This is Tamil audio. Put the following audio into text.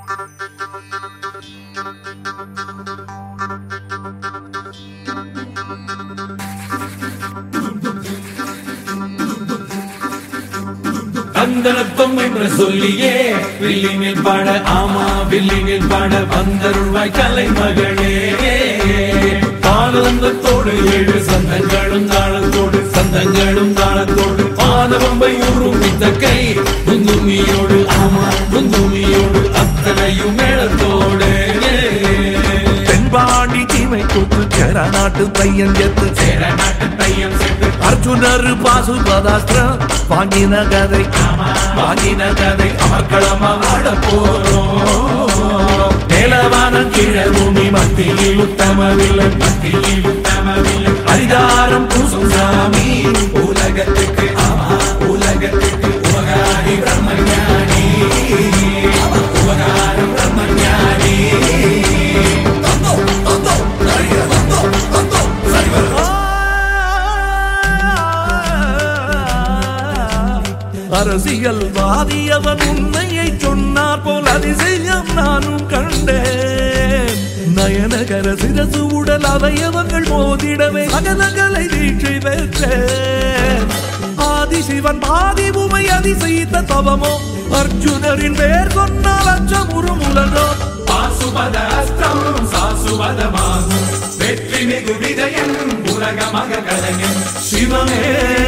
கந்தனத்தம் என்று சொல்லியே வில்லினில் பாட ஆமா வில்லினில் பாட வந்தருள்வாய் கலை மகளே ஆனந்தத்தோடு ஏழு சந்தங்களும் தாளத்தோடு சந்தங்களும் தாளத்தோடு ஆனவம்பை உருமித்த கை குந்துமியோடு ஆமா குந்துமியோடு அத்தனையும் மேளத்தோடு தென்பாண்டி சீமை கூத்து சேர நாட்டு பையன் எத்து சேர நாட்டு பையன் சென்று அர்ஜுனர் பாசுபதாஸ்திரம் வாங்கின கதை வாங்கின கதை அமர்க்களமா வாழ போறோம் மேலவானம் கீழ பூமி மத்தியில் உத்தமவில்லை மத்தியில் உத்தமவில்லை அதிகாரம் பூசும் சாமி உலகத்துக்கு ஆமா உலகத்துக்கு உபகாரி பிரம்மஞானி உபகாரம் பிரம்மஞானி அரசியல் வாதியவன் உண்மையை சொன்னார் போல் அதிசயம் நானும் கண்டேன் நயனகர சிரசு உடல் அவயவங்கள் மோதிடவே அகலகலை வீழ்ச்சி பெற்றேன் ஆதிசிவன் பாதி உமை அதிசயித்த தவமோ அர்ஜுனரின் பேர் சொன்னால் அச்சமுறும் உலகம் பாசுபத அஸ்திரம் சாசுபதமாகும் வெற்றி மிகு விஜயம் உலகமாக கலைஞன் சிவமே